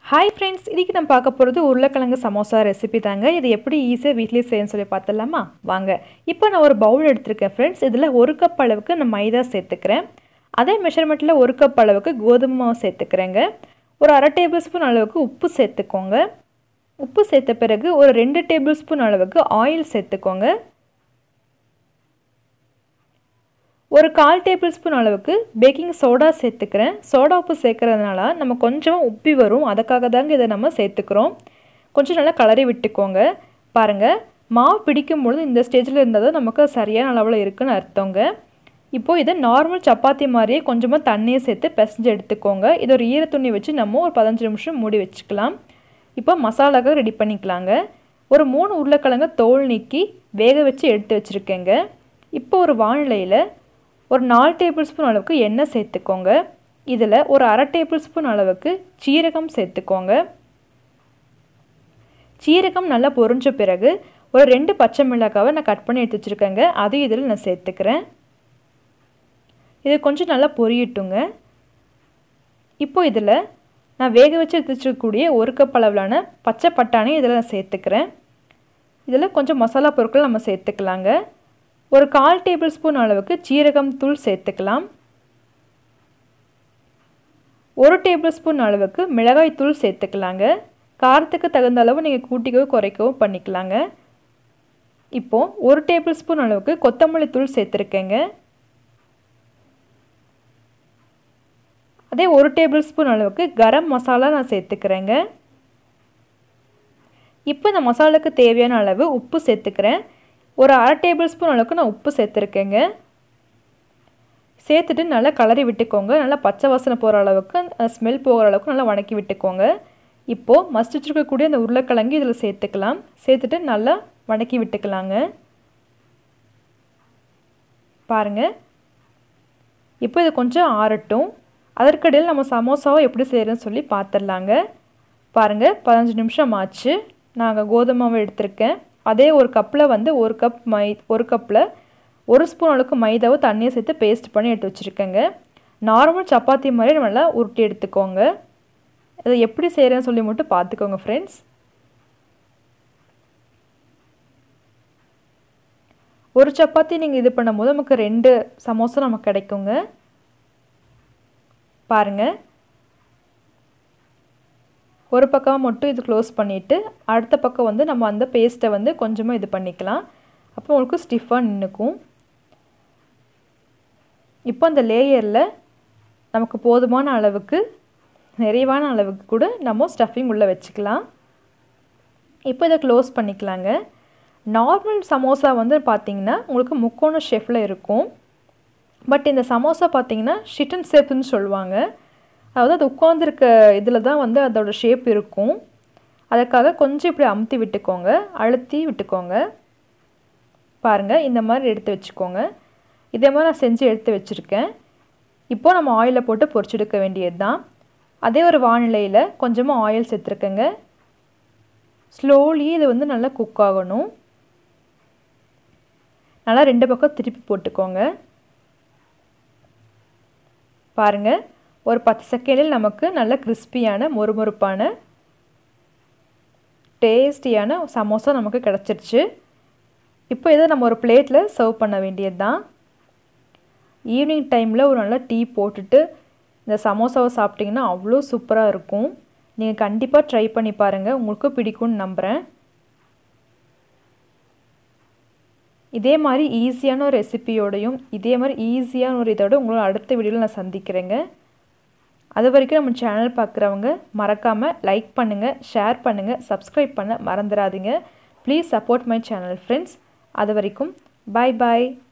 hi friends இன்றைக்கி நம்ம பார்க்க போகிறது உருளைக்கிழங்கு சமோசா ரெசிபி தாங்க இது எப்படி ஈஸியாக வீட்லேயே செய்யணும்னு சொல்லி பார்த்துடலாமா வாங்க இப்போ நான் ஒரு பவுல் எடுத்திருக்கேன் ஃப்ரெண்ட்ஸ் இதில் ஒரு கப் அளவுக்கு நான் மைதா சேர்த்துக்கிறேன் அதே மெஷர்மெண்ட்டில் ஒரு கப் அளவுக்கு கோதுமை மாவு சேர்த்துக்கிறேங்க ஒரு அரை டேபிள் ஸ்பூன் அளவுக்கு உப்பு சேர்த்துக்கோங்க உப்பு சேர்த்த பிறகு ஒரு ரெண்டு டேபிள் ஸ்பூன் அளவுக்கு ஆயில் சேர்த்துக்கோங்க ஒரு கால் டேபிள் ஸ்பூன் அளவுக்கு பேக்கிங் சோடா சேர்த்துக்கிறேன் சோடா உப்பு சேர்க்குறதுனால நம்ம கொஞ்சம் உப்பி வரும் அதுக்காக தாங்க இதை நம்ம சேர்த்துக்கிறோம் கொஞ்சம் நல்லா கலரி விட்டுக்கோங்க பாருங்கள் மாவு பிடிக்கும் பொழுது இந்த ஸ்டேஜில் இருந்தால் தான் நமக்கு சரியான அளவில் இருக்குன்னு அர்த்தங்க இப்போது இதை நார்மல் சப்பாத்தி மாதிரியே கொஞ்சமாக தண்ணியை சேர்த்து பிசைஞ்சு எடுத்துக்கோங்க இதை ஒரு ஈர துணி வச்சு நம்ம ஒரு பதினஞ்சு நிமிஷம் மூடி வச்சுக்கலாம் இப்போ மசாலாக்காக ரெடி பண்ணிக்கலாங்க ஒரு மூணு உருளைக்கிழங்க தோல் நீக்கி வேக வச்சு எடுத்து வச்சுருக்கேங்க இப்போ ஒரு வானிலையில் ஒரு நாலு டேபிள் ஸ்பூன் அளவுக்கு எண்ணெய் சேர்த்துக்கோங்க இதில் ஒரு அரை டேபிள் ஸ்பூன் அளவுக்கு சீரகம் சேர்த்துக்கோங்க சீரகம் நல்லா பொரிஞ்ச பிறகு ஒரு ரெண்டு பச்சை மிளகாவை நான் கட் பண்ணி எடுத்து வச்சுருக்கேங்க அதையும் இதில் நான் சேர்த்துக்கிறேன் இது கொஞ்சம் நல்லா பொரியட்டுங்க இப்போ இதில் நான் வேக வச்சு எடுத்து வச்சுருக்கக்கூடிய ஒரு கப் அளவிலான பச்சை பட்டாணி இதில் நான் சேர்த்துக்கிறேன் இதில் கொஞ்சம் மசாலா பொருட்கள் நம்ம சேர்த்துக்கலாங்க ஒரு கால் டேபிள் ஸ்பூன் அளவுக்கு சீரகம் தூள் சேர்த்துக்கலாம் ஒரு டேபிள் ஸ்பூன் அளவுக்கு மிளகாய் தூள் சேர்த்துக்கலாங்க காரத்துக்கு தகுந்த அளவு நீங்கள் கூட்டிக்கவோ குறைக்கவோ பண்ணிக்கலாங்க இப்போது ஒரு டேபிள் ஸ்பூன் அளவுக்கு கொத்தமல்லி தூள் சேர்த்துருக்கேங்க அதே ஒரு டேபிள் ஸ்பூன் அளவுக்கு கரம் மசாலா நான் சேர்த்துக்கிறேங்க இப்போ இந்த மசாலாவுக்கு தேவையான அளவு உப்பு சேர்த்துக்கிறேன் ஒரு அரை டேபிள் ஸ்பூன் அளவுக்கு நான் உப்பு சேர்த்துருக்கேங்க சேர்த்துட்டு நல்லா கலரி விட்டுக்கோங்க நல்லா பச்சை வாசனை போகிற அளவுக்கு ஸ்மெல் போகிற அளவுக்கு நல்லா வணக்கி விட்டுக்கோங்க இப்போது மஸ்ட் வச்சுருக்கக்கூடிய அந்த உருளைக்கிழங்கு இதில் சேர்த்துக்கலாம் சேர்த்துட்டு நல்லா வணக்கி விட்டுக்கலாங்க பாருங்கள் இப்போ இது கொஞ்சம் ஆறட்டும் அதற்கிடையில் நம்ம சமோசாவை எப்படி செய்கிறேன்னு சொல்லி பார்த்துடலாங்க பாருங்கள் பதினஞ்சு நிமிஷம் ஆச்சு நாங்கள் கோதுமாவை எடுத்திருக்கேன் அதே ஒரு கப்பில் வந்து ஒரு கப் மை ஒரு கப்பில் ஒரு ஸ்பூன் அளவுக்கு மைதாவை தண்ணியை சேர்த்து பேஸ்ட் பண்ணி எடுத்து வச்சுருக்கேங்க நார்மல் சப்பாத்தி மாதிரி நல்லா உருட்டி எடுத்துக்கோங்க அதை எப்படி செய்கிறேன்னு சொல்லி மட்டும் பார்த்துக்கோங்க ஃப்ரெண்ட்ஸ் ஒரு சப்பாத்தி நீங்கள் இது பண்ணும்போது நமக்கு ரெண்டு சமோசா நமக்கு கிடைக்குங்க பாருங்கள் ஒரு பக்கம் மட்டும் இது க்ளோஸ் பண்ணிவிட்டு அடுத்த பக்கம் வந்து நம்ம அந்த பேஸ்ட்டை வந்து கொஞ்சமாக இது பண்ணிக்கலாம் அப்போ உங்களுக்கு ஸ்டிஃபாக நின்றுக்கும் இப்போ அந்த லேயரில் நமக்கு போதுமான அளவுக்கு நிறைவான அளவுக்கு கூட நம்ம ஸ்டஃபிங் உள்ளே வச்சுக்கலாம் இப்போ இதை க்ளோஸ் பண்ணிக்கலாங்க நார்மல் சமோசா வந்து பார்த்திங்கன்னா உங்களுக்கு முக்கோண ஷேஃபில் இருக்கும் பட் இந்த சமோசா பார்த்திங்கன்னா ஷிட்டன் ஷேப்னு சொல்லுவாங்க அதாவது அது உட்காந்துருக்க இதில் தான் வந்து அதோட ஷேப் இருக்கும் அதுக்காக கொஞ்சம் இப்படி அமுத்தி விட்டுக்கோங்க அழுத்தி விட்டுக்கோங்க பாருங்கள் இந்த மாதிரி எடுத்து வச்சுக்கோங்க இதே மாதிரி நான் செஞ்சு எடுத்து வச்சுருக்கேன் இப்போது நம்ம ஆயிலில் போட்டு பொரிச்செடுக்க வேண்டியது தான் அதே ஒரு வானிலையில் கொஞ்சமாக ஆயில் சேர்த்துருக்கேங்க ஸ்லோலி இது வந்து நல்லா குக் ஆகணும் நல்லா ரெண்டு பக்கம் திருப்பி போட்டுக்கோங்க பாருங்கள் ஒரு பத்து செகண்டில் நமக்கு நல்ல கிறிஸ்பியான மொறுமொறுப்பான டேஸ்டியான சமோசா நமக்கு கிடச்சிருச்சு இப்போ இதை நம்ம ஒரு பிளேட்டில் சர்வ் பண்ண வேண்டியது தான் ஈவினிங் டைமில் ஒரு நல்ல டீ போட்டுட்டு இந்த சமோசாவை சாப்பிட்டிங்கன்னா அவ்வளோ சூப்பராக இருக்கும் நீங்கள் கண்டிப்பாக ட்ரை பண்ணி பாருங்கள் உங்களுக்கு பிடிக்கும்னு நம்புகிறேன் இதே மாதிரி ஈஸியான ஒரு ரெசிபியோடையும் இதே மாதிரி ஈஸியான ஒரு இதோட உங்களோட அடுத்த வீடியோவில் நான் சந்திக்கிறேங்க அது வரைக்கும் நம்ம சேனல் பார்க்குறவங்க மறக்காமல் லைக் பண்ணுங்கள் ஷேர் பண்ணுங்கள் சப்ஸ்கிரைப் பண்ண மறந்துடாதீங்க please support my channel friends அது வரைக்கும் பாய் பாய்